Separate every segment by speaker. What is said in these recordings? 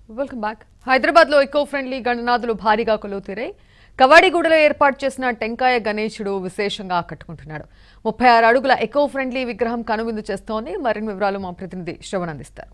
Speaker 1: welcome back Hyderabad లో eco friendly గణనాథులు భారీగా కొలువుతీరాయి కవాడిగూడలో ఏర్పాటు చేసిన టెంకాయ గణేశుడు విశేషంగా ఆకట్టుకుంటున్నాడు ముప్పై ఆరు అడుగుల ఎకో ఫ్రెండ్లీ విగ్రహం కనువిందు చేస్తోంది మరిన్ని వివరాలు మా ప్రతినిధి శ్రవణ్ అందిస్తారు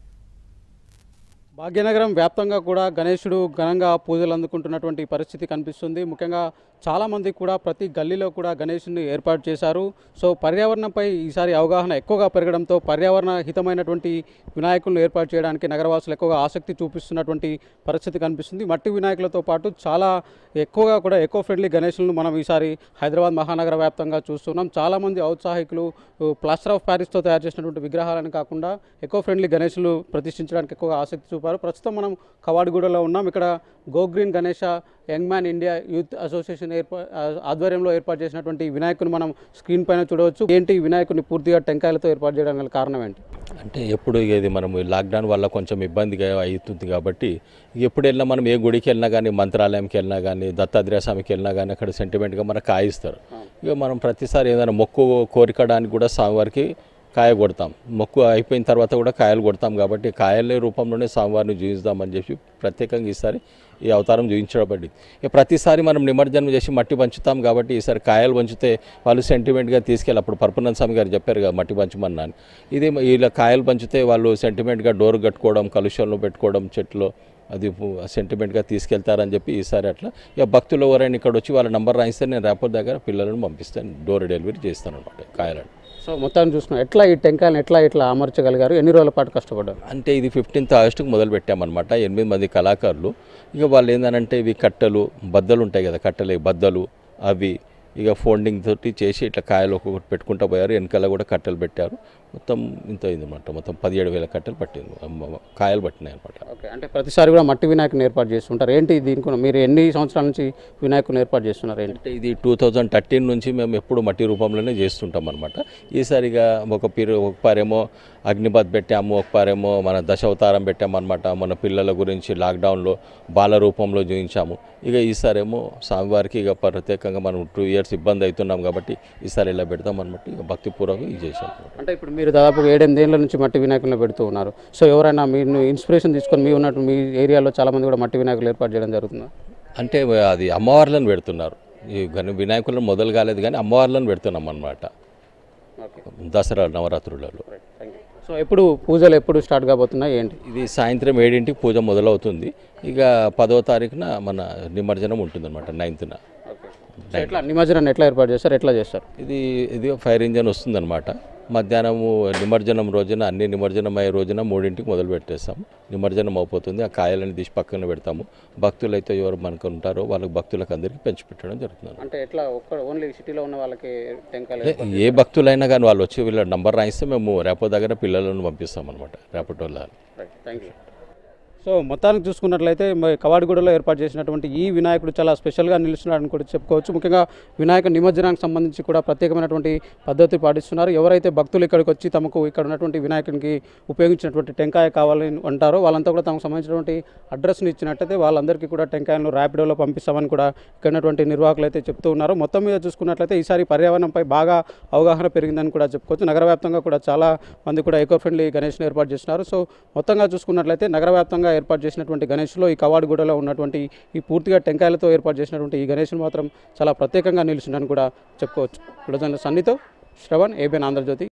Speaker 2: భాగ్యనగరం వ్యాప్తంగా కూడా గణేశుడు ఘనంగా పూజలు అందుకుంటున్నటువంటి పరిస్థితి కనిపిస్తుంది ముఖ్యంగా చాలామంది కూడా ప్రతి గల్లీలో కూడా గణేశుని ఏర్పాటు చేశారు సో పర్యావరణంపై ఈసారి అవగాహన ఎక్కువగా పెరగడంతో పర్యావరణ హితమైనటువంటి వినాయకులను ఏర్పాటు చేయడానికి నగరవాసులు ఎక్కువగా ఆసక్తి చూపిస్తున్నటువంటి పరిస్థితి కనిపిస్తుంది మట్టి వినాయకులతో పాటు చాలా ఎక్కువగా కూడా ఎకో ఫ్రెండ్లీ గణేశులను మనం ఈసారి హైదరాబాద్ మహానగర వ్యాప్తంగా చూస్తున్నాం చాలామంది ఔత్సాహికులు ఉ, ప్లాస్టర్ ఆఫ్ ప్యారిస్తో తయారు చేసినటువంటి విగ్రహాలను కాకుండా ఎకో ఫ్రెండ్లీ గణేశులు ప్రతిష్ఠించడానికి ఎక్కువగా ఆసక్తి చూపారు ప్రస్తుతం మనం కవాడిగూడలో ఉన్నాం ఇక్కడ go green Ganesha young man India youth association ఏర్పా ఆధ్వర్యంలో ఏర్పాటు చేసినటువంటి వినాయకుని మనం స్క్రీన్ పైన చూడవచ్చు ఏంటి ఈ వినాయకుని పూర్తిగా టెంకాయలతో ఏర్పాటు చేయడానికి గల కారణం ఏంటి
Speaker 3: అంటే ఎప్పుడు ఇక ఇది మనం ఈ లాక్డౌన్ వల్ల కొంచెం ఇబ్బందిగా అవుతుంది కాబట్టి ఎప్పుడు వెళ్ళినా మనం ఏ గుడికి వెళ్ళినా కానీ మంత్రాలయంకి వెళ్ళినా కానీ దత్తాత్రేయ స్వామికి వెళ్ళినా కానీ అక్కడ సెంటిమెంట్గా మనకు కాయిస్తారు ఇక మనం ప్రతిసారి ఏదైనా మొక్కు కోరికడానికి కూడా స్వామివారికి కాయ కొడతాం మొక్కు అయిపోయిన తర్వాత కూడా కాయలు కొడతాం కాబట్టి కాయల రూపంలోనే స్వామివారిని చూపిస్తామని చెప్పి ప్రత్యేకంగా ఈసారి ఈ అవతారం చూపించబడింది ఇక ప్రతిసారి మనం నిమజ్జనం చేసి మట్టి పంచుతాం కాబట్టి ఈసారి కాయలు పంచితే వాళ్ళు సెంటిమెంట్గా తీసుకెళ్ళి అప్పుడు పరపునంద స్వామి గారు చెప్పారు కదా మట్టి పంచమన్నా అని ఇది ఇలా కాయలు పంచితే వాళ్ళు సెంటిమెంట్గా డోర్ కట్టుకోవడం కలుషంలో పెట్టుకోవడం చెట్లు అది సెంటిమెంట్గా తీసుకెళ్తారని చెప్పి ఈసారి అట్లా ఇక భక్తులు ఎవరైనా ఇక్కడ వచ్చి వాళ్ళ నంబర్ రాయిస్తే నేను రేపటి దగ్గర పిల్లలను పంపిస్తాను డోర్ డెలివరీ చేస్తాను అనమాట కాయలను
Speaker 2: సో మొత్తాన్ని చూసుకున్నాం ఎట్లా ఈ టెంకాయలను ఎట్లా ఇట్లా అమర్చగలిగారు ఎన్ని రోజుల పాటు కష్టపడ్డారు
Speaker 3: అంటే ఇది ఫిఫ్టీన్త్ ఆగస్టుకు మొదలు పెట్టామన్నమాట ఎనిమిది మంది కళాకారులు ఇక వాళ్ళు ఏంటంటే ఇవి కట్టెలు బద్దలు ఉంటాయి కదా కట్టెలు బద్దలు అవి ఇక ఫోల్డింగ్ తోటి చేసి ఇట్లా కాయలు ఒక్కొక్కటి పెట్టుకుంటూ పోయారు వెనకాల కూడా కట్టెలు పెట్టారు మొత్తం ఇంత అయిందన్నమాట మొత్తం పదిహేడు వేల కట్టెలు పట్టింది అమ్మ- కాయలు పట్టినాయి అనమాట
Speaker 2: ఓకే అంటే ప్రతిసారి కూడా మట్టి వినాయకుని ఏర్పాటు చేస్తుంటారు ఏంటి దీనికి మీరు ఎన్ని సంవత్సరాల నుంచి వినాయకుని ఏర్పాటు చేస్తున్నారు ఏంటి
Speaker 3: అంటే ఇది టూ థౌజండ్ థర్టీన్ నుంచి మేము ఎప్పుడు మట్టి రూపంలోనే చేస్తుంటాం అనమాట ఈసారిగా ఒక పీరు ఒక పారేమో అగ్నిపథ్ పెట్టాము ఒక పారేమో మన దశావతారం పెట్టాము అనమాట మన పిల్లల గురించి లాక్డౌన్లో బాల రూపంలో చూపించాము ఇక ఈసారేమో స్వామివారికి ఇక ప్రత్యేకంగా మనం టూ ఇయర్స్ ఇబ్బంది అవుతున్నాం కాబట్టి ఈసారి ఇలా పెడతాం అనమాట ఇక భక్తిపూర్వకంగా ఇది చేసాం
Speaker 2: అంటే ఇప్పుడు మీరు దాదాపు ఏడెనిమిదేళ్ల నుంచి మట్టి వినాయకులను పెడుతూ ఉన్నారు సో ఎవరైనా మీరు ఇన్స్పిరేషన్ తీసుకొని మీ ఉన్నట్టు మీ ఏరియాలో చాలా మంది కూడా మట్టి వినాయకులు ఏర్పాటు చేయడం జరుగుతుంది
Speaker 3: అంటే అది అమ్మవార్లను పెడుతున్నారు ఈ గణ వినాయకులను మొదలు కాలేదు కానీ అమ్మవార్లను పెడుతున్నాం అనమాట
Speaker 2: ఓకే
Speaker 3: దసరా నవరాత్రులలో
Speaker 2: సో ఎప్పుడు పూజలు ఎప్పుడు స్టార్ట్ కాబోతున్నాయి ఏంటి
Speaker 3: ఇది సాయంత్రం ఏడింటికి పూజ మొదలవుతుంది ఇక పదో తారీఖున మన నిమజ్జనం ఉంటుందన్నమాట నైన్త్న
Speaker 2: సో ఎట్లా నిమజ్జనాన్ని ఎట్లా ఏర్పాటు చేస్తారు ఎట్లా చేస్తారు
Speaker 3: ఇది ఇది ఫైర్ ఇంజన్ వస్తుందన్నమాట మధ్యాహ్నము నిమజ్జనం రోజున అన్ని నిమజ్జనం అయ్యే రోజున మూడింటికి మొదలు పెట్టేస్తాం నిమజ్జనం అయిపోతుంది ఆ కాయలని తీసి పక్కన పెడతాము భక్తులు అయితే ఎవరు మనకు ఉంటారో వాళ్ళకి భక్తులకు అందరికీ పంచిపెట్టడం జరుగుతుంది
Speaker 2: అంటే ఎట్లా ఒక్క ఓన్లీ సిటీలో ఉన్న వాళ్ళకి టెంకాయలు
Speaker 3: ఏ- ఏ భక్తులైనా కానీ వాళ్ళు వచ్చి వీళ్ళ నంబర్ రాయిస్తే మేము రేపో దగ్గర పిల్లలను పంపిస్తాం అనమాట రేపటి వాళ్ళ
Speaker 2: థ్యాంక్ యూ సో మొత్తానికి చూసుకున్నట్లయితే మరి కవాడిగూడలో ఏర్పాటు చేసినటువంటి ఈ వినాయకుడు చాలా స్పెషల్గా నిలుస్తున్నాడని కూడా చెప్పుకోవచ్చు ముఖ్యంగా వినాయక నిమజ్జనానికి సంబంధించి కూడా ప్రత్యేకమైనటువంటి పద్ధతి పాటిస్తున్నారు ఎవరైతే భక్తులు ఇక్కడికి వచ్చి తమకు ఇక్కడ ఉన్నటువంటి వినాయకునికి ఉపయోగించినటువంటి టెంకాయ కావాలని అంటారో వాళ్ళంతా కూడా తమకు సంబంధించినటువంటి అడ్రస్ని ఇచ్చినట్టయితే వాళ్ళందరికీ కూడా టెంకాయలను ర్యాపిడోలో పంపిస్తామని కూడా ఇక్కడ ఉన్నటువంటి నిర్వాహకులు అయితే చెప్తూ ఉన్నారు మొత్తం మీద చూసుకున్నట్లయితే ఈసారి పర్యావరణంపై బాగా అవగాహన పెరిగిందని కూడా చెప్పుకోవచ్చు నగర వ్యాప్తంగా కూడా చాలా మంది కూడా ఎకో ఫ్రెండ్లీ గణేష్ని ఏర్పాటు చేస్తున్నారు సో మొత్తంగా చూసుకున్నట్లయితే నగర వ్యాప్తంగా ఏర్పాటు చేసినటువంటి గణేష్లో ఈ కవాడిగూడలో ఉన్నటువంటి ఈ పూర్తిగా టెంకాయలతో ఏర్పాటు చేసినటువంటి ఈ గణేష్ మాత్రం చాలా ప్రత్యేకంగా నిలుచుందని కూడా చెప్పుకోవచ్చు ఇప్పుడు సన్నితో శ్రవణ్ ఏబిఎన్ ఆంధ్రజ్యోతి